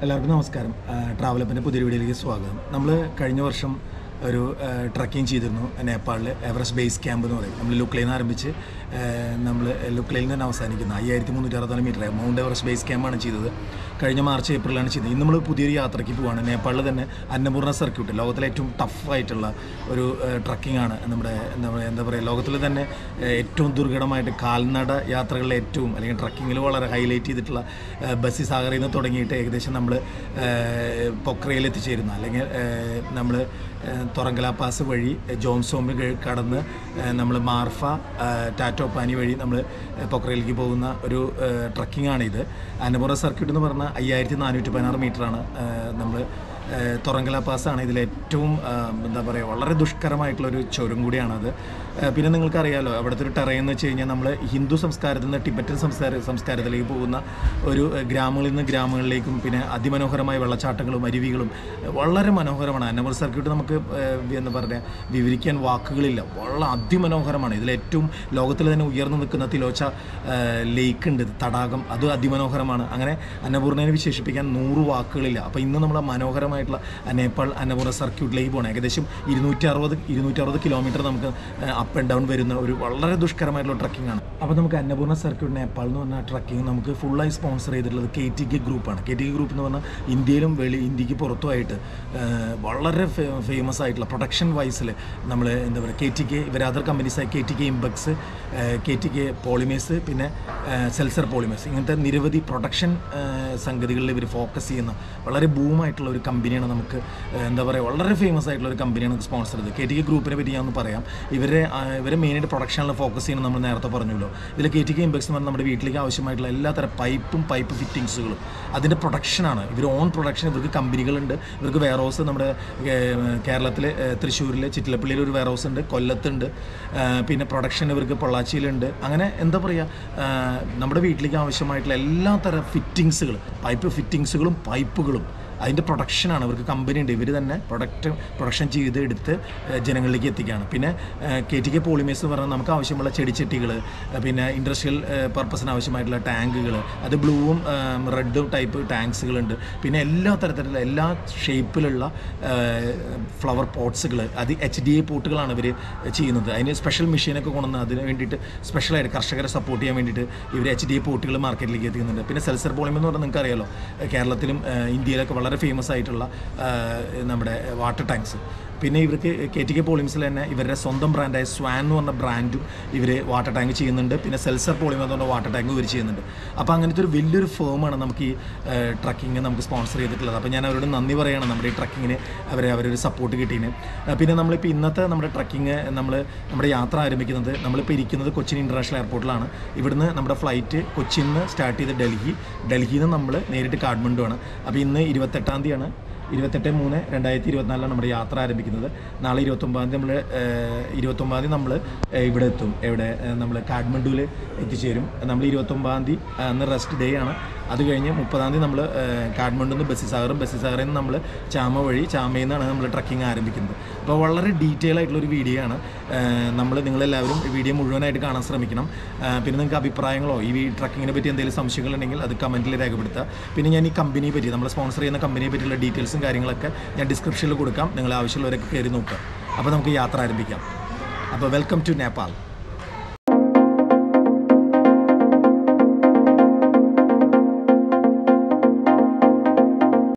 എല്ലാവർക്കും നമസ്കാരം ട്രാവലപ്പിൻ്റെ പുതിയൊരു വീഡിയോയിലേക്ക് സ്വാഗതം നമ്മൾ കഴിഞ്ഞ വർഷം ഒരു ട്രക്കിംഗ് ചെയ്തിരുന്നു നേപ്പാളിൽ എവറസ്റ്റ് ബേസ് ക്യാമ്പ് എന്ന് പറയും നമ്മൾ ലുക്ലയിൽ നിന്ന് ആരംഭിച്ച് നമ്മൾ ലുക്ലയിൽ നിന്ന് തന്നെ അവസാനിക്കുന്ന അയ്യായിരത്തി മുന്നൂറ്റി അറുപത്താല് മീറ്റർ മൗണ്ട് എവറസ്റ്റ് ബേസ് ക്യാമ്പാണ് ചെയ്തത് കഴിഞ്ഞ മാർച്ച് ഏപ്രിലാണ് ചെയ്തത് ഇന്ന് നമ്മൾ പുതിയൊരു യാത്രയ്ക്ക് പോവാണ് നേപ്പാളിൽ തന്നെ അന്നപൂർണ്ണ സർക്യൂട്ട് ലോകത്തിലെ ഏറ്റവും ടഫ് ആയിട്ടുള്ള ഒരു ട്രക്കിംഗ് ആണ് നമ്മുടെ എന്താ പറയുക എന്താ പറയുക ലോകത്തിൽ തന്നെ ഏഹ്, ഏറ്റവും ദുർഘടമായിട്ട് കാൽനട യാത്രകളിലെ ഏറ്റവും അല്ലെങ്കിൽ ട്രക്കിങ്ങിൽ വളരെ ഹൈലൈറ്റ് ചെയ്തിട്ടുള്ള ഏഹ്, ബസ്സി സാഗറിൽ നിന്ന് തുടങ്ങിയിട്ട് ഏകദേശം നമ്മൾ പൊക്രയിൽ എത്തിച്ചേരുന്ന അല്ലെങ്കിൽ നമ്മൾ തുറങ്കല പാസ് വഴി ജോംസോമിൽ കഴി- കടന്ന് നമ്മൾ മാർഫ ഏഹ്, ടാറ്റോപ്പാനി വഴി നമ്മൾ പൊക്രയിലേക്ക് പോകുന്ന ഒരു ട്രക്കിംഗ് ആണ് ഇത് അന്നപുറ സർക്യൂട്ട് എന്ന് പറഞ്ഞാൽ അയ്യായിരത്തി നാനൂറ്റി പതിനാറ് മീറ്ററാണ് നമ്മൾ തുറങ്കല പാസ്സാണ് ഇതിൽ ഏറ്റവും ആ, എന്താ പറയുക വളരെ ദുഷ്കരമായിട്ടുള്ള ഒരു ചുരം കൂടിയാണത് ആ, പിന്നെ നിങ്ങൾക്കറിയാലോ അവിടുത്തെ ഒരു ടെറൈൻ എന്ന് വെച്ച് കഴിഞ്ഞാൽ നമ്മൾ ഹിന്ദു സംസ്കാരത്തിൽ നിന്ന് ടിബറ്റൻ സംസ്കാര സംസ്കാരത്തിലേക്ക് പോകുന്ന ഒരു ആ, ഗ്രാമങ്ങളിൽ നിന്ന് ഗ്രാമങ്ങളിലേക്കും പിന്നെ അതിമനോഹരമായ വെള്ളച്ചാട്ടങ്ങളും അരുവികളും വളരെ മനോഹരമാണ് അന്നമർ സർക്യൂട്ട് നമുക്ക് ആ, എന്താ പറയുക വിവരിക്കാൻ വാക്കുകളില്ല വളരെ അതിമനോഹരമാണ് ഇതിൽ ഏറ്റവും ലോകത്തിൽ തന്നെ ഉയർന്നു നിൽക്കുന്ന തിലോച്ച ലേക്ക് ഉണ്ട് തടാകം അത് അതിമനോഹരമാണ് അങ്ങനെ അന്നപൂർണയെ വിശേഷിപ്പിക്കാൻ നൂറ് വാക്കുകളില്ല അപ്പോൾ ഇന്ന് നമ്മൾ മനോഹരമായിട്ടുള്ള നേപ്പാൾ അന്നപൂർണ്ണ സർക്യൂട്ടിലേക്ക് പോകണം ഏകദേശം ഇരുന്നൂറ്റി അറുപത് ഇരുന്നൂറ്റി അറുപത് കിലോമീറ്റർ നമുക്ക് അപ്പ് ആൻഡ് ഡൗൺ വരുന്ന ഒരു വളരെ ദുഷ്കരമായിട്ടുള്ള ട്രക്കിംഗ് ആണ് അപ്പോൾ നമുക്ക് അന്നപൂർണ്ണ സർക്യൂട്ട് നേപ്പാൾ എന്ന് പറഞ്ഞ ട്രക്കിംഗ് നമുക്ക് ഫുള്ളായി സ്പോൺസർ ചെയ്തിട്ടുള്ളത് കെ ടി കെ ഗ്രൂപ്പാണ് കെ ടി കെ ഗ്രൂപ്പ് എന്ന് പറഞ്ഞാൽ ഇന്ത്യയിലും വെളി ഇന്ത്യക്ക് പുറത്തുമായിട്ട് ഏഹ്, വളരെ ഫേമസ് ആയിട്ടുള്ള പ്രൊഡക്ഷൻ വൈസിൽ നമ്മൾ എന്താ പറയുക കെ ടി കെ ഇവർ അതർ കമ്പനീസായ K T K Impex K T K polymers പിന്നെ സെൽസർ പോളിമേഴ്സ് ഇങ്ങനത്തെ നിരവധി പ്രൊഡക്ഷൻ സംഗതികളിൽ ഇവർ ഫോക്കസ് ചെയ്യുന്ന വളരെ ബൂമായിട്ടുള്ള ഒരു കമ്പനിയാണ് നമുക്ക് ഏഹ്, എന്താ പറയുക വളരെ ഫേമസ് ആയിട്ടുള്ള ഒരു കമ്പനിയാണ് നമുക്ക് സ്പോൺസർ ചെയ്തത് കെ ടി കെ ഗ്രൂപ്പിനെ പറ്റി ഞാൻ ഒന്ന് പറയാം ഇവരെ ആ, ഇവരെ മെയിനായിട്ട് പ്രൊഡക്ഷനിൽ ഫോക്കസ് ചെയ്യുന്നത് നമ്മൾ നേരത്തെ പറഞ്ഞല്ലോ ഇതിൽ കെ ടി കെ ഇമ്പക്സ് എന്ന് പറഞ്ഞാൽ നമ്മുടെ വീട്ടിലേക്ക് ആവശ്യമായിട്ടുള്ള എല്ലാത്തരം പൈപ്പും പൈപ്പ് ഫിറ്റിങ്സുകളും അതിൻ്റെ പ്രൊഡക്ഷനാണ് ഇവർ ഓൺ പ്രൊഡക്ഷൻ ഇവർക്ക് കമ്പനികളുണ്ട് ഇവർക്ക് വെയർ ഹൗസ് നമ്മുടെ കേരളത്തിൽ തൃശ്ശൂരിൽ ചിറ്റിലപ്പള്ളിയിൽ ഒരു വെയർ ഹൗസ് ഉണ്ട് കൊല്ലത്തുണ്ട് ആ, പിന്നെ പ്രൊഡക്ഷൻ ഇവർക്ക് പൊള്ളാച്ചിയിലുണ്ട് അങ്ങനെ എന്താ പറയുക ആ, നമ്മുടെ വീട്ടിലേക്ക് ആവശ്യമായിട്ടുള്ള എല്ലാ തരം ഫിറ്റിങ്സുകൾ പൈപ്പ് ഫിറ്റിങ്സുകളും പൈപ്പുകളും അതിൻ്റെ പ്രൊഡക്ഷനാണ് ഇവർക്ക് കമ്പനി ഉണ്ട് ഇവർ തന്നെ പ്രൊഡക്റ്റ് പ്രൊഡക്ഷൻ ചെയ്ത് എടുത്ത് ഏഹ്, ജനങ്ങളിലേക്ക് എത്തിക്കുകയാണ് പിന്നെ കെ ടി കെ പോളിമേഴ്സ് എന്ന് പറഞ്ഞാൽ നമുക്ക് ആവശ്യമുള്ള ചെടിച്ചട്ടികൾ പിന്നെ ഇൻഡസ്ട്രിയൽ പർപ്പസിന് ആവശ്യമായിട്ടുള്ള ടാങ്കുകൾ അത് ബ്ലൂവും റെഡും ടൈപ്പ് ടാങ്ക്സുകളുണ്ട് പിന്നെ എല്ലാ തരത്തിലുള്ള എല്ലാ ഷേപ്പിലുള്ള ഫ്ലവർ പോട്ട്സുകൾ അത് എച്ച് ഡി എ പോട്ടുകളാണ് ഇവർ ചെയ്യുന്നത് അതിന് സ്പെഷ്യൽ മെഷീനൊക്കെ കൊണ്ടുവന്ന് അതിന് വേണ്ടിയിട്ട് സ്പെഷ്യലായിട്ട് കർഷകരെ സപ്പോർട്ട് ചെയ്യാൻ വേണ്ടിയിട്ട് ഇവർ എച്ച് ഡി എ പോട്ടുകൾ മാർക്കറ്റിലേക്ക് എത്തിക്കുന്നുണ്ട് പിന്നെ സെൽസർ പോളിമർ എന്ന് പറഞ്ഞാൽ നിങ്ങൾക്ക് അറിയാലോ കേരളത്തിലും ഏഹ്, ഇന്ത്യയിലൊക്കെ വളരെ ഫേമസ് ആയിട്ടുള്ള ഏഹ്, നമ്മുടെ വാട്ടർ ടാങ്ക്സ് പിന്നെ ഇവർക്ക് കെ ടി കെ പോളിംസിൽ തന്നെ ഇവരുടെ സ്വന്തം ബ്രാൻഡായ സ്വാൻ എന്ന് പറഞ്ഞ ബ്രാൻഡും ഇവർ വാട്ടർ ടാങ്ക് ചെയ്യുന്നുണ്ട് പിന്നെ സെൽസർ പോളിമർ എന്ന് പറഞ്ഞ വാട്ടർ ടാങ്ക് ഇവർ ചെയ്യുന്നുണ്ട് അപ്പോൾ അങ്ങനത്തെ ഒരു വലിയൊരു ഫേമാണ് നമുക്ക് ഈ ട്രക്കിങ് നമുക്ക് സ്പോൺസർ ചെയ്തിട്ടുള്ളത് അപ്പോൾ ഞാൻ അവരോട് നന്ദി പറയുകയാണ് നമ്മുടെ ഈ ട്രക്കിങ്ങിന് അവരെ അവരൊരു സപ്പോർട്ട് കിട്ടീന് ആ, പിന്നെ നമ്മളിപ്പോൾ ഇന്നത്തെ നമ്മുടെ ട്രക്കിങ് നമ്മൾ നമ്മുടെ യാത്ര ആരംഭിക്കുന്നത് നമ്മളിപ്പോൾ ഇരിക്കുന്നത് കൊച്ചിൻ ഇൻ്റർനാഷണൽ എയർപോർട്ടിലാണ് ഇവിടുന്ന് നമ്മുടെ ഫ്ലൈറ്റ് കൊച്ചിയിൽ നിന്ന് സ്റ്റാർട്ട് ചെയ്ത് ഡൽഹി ഡൽഹിയിൽ നിന്ന് നമ്മൾ നേരിട്ട് കാഠ്മണ്ഡു ആണ് അപ്പോൾ ഇന്ന് ഇരുപത്തെട്ടാം തീയതിയാണ് ഇരുപത്തെട്ട് മൂന്ന് രണ്ടായിരത്തി ഇരുപത്തിനാലിലാണ് നമ്മുടെ യാത്ര ആരംഭിക്കുന്നത് നാളെ ഇരുപത്തൊമ്പതാം തീയതി നമ്മൾ ഇരുപത്തൊമ്പതാം തീയതി നമ്മൾ ഇവിടെ എത്തും എവിടെ നമ്മൾ കാഠ്മണ്ഡുവിൽ എത്തിച്ചേരും നമ്മൾ ഇരുപത്തൊമ്പതാം തീയതി ആ, അന്ന് റെസ്റ്റ് ഡേ ആണ് അത് കഴിഞ്ഞ് മുപ്പതാം തീയതി നമ്മൾ കാഠ്മണ്ഡു നിന്ന് ബസ്സിസാഗറും ബസ്സിസാഗറിൽ നിന്ന് നമ്മൾ ചാമ വഴി ചാമയിൽ നിന്നാണ് നമ്മൾ ട്രക്കിംഗ് ആരംഭിക്കുന്നത് അപ്പോൾ വളരെ ഡീറ്റെയിൽ ആയിട്ടുള്ള ഒരു വീഡിയോ ആണ് നമ്മൾ നിങ്ങളെല്ലാവരും ഈ വീഡിയോ മുഴുവനായിട്ട് കാണാൻ ശ്രമിക്കണം ആ, പിന്നെ നിങ്ങൾക്ക് അഭിപ്രായങ്ങളോ ഈ ട്രക്കിങ്ങിനെ പറ്റി എന്തെങ്കിലും സംശയങ്ങളുണ്ടെങ്കിൽ അത് കമൻറ്റിൽ രേഖപ്പെടുത്തുക പിന്നെ ഞാൻ ഈ കമ്പനിയെ പറ്റി നമ്മൾ സ്പോൺസർ ചെയ്യുന്ന കമ്പനിയെ പറ്റിയുള്ള ഡീറ്റെയിൽസും കാര്യങ്ങളൊക്കെ ഞാൻ ഡിസ്ക്രിപ്ഷനിൽ കൊടുക്കാം നിങ്ങൾ ആവശ്യമുള്ളവരൊക്കെ കയറി നോക്കുക അപ്പോൾ നമുക്ക് യാത്ര ആരംഭിക്കാം അപ്പോൾ വെൽക്കം ടു നേപ്പാൾ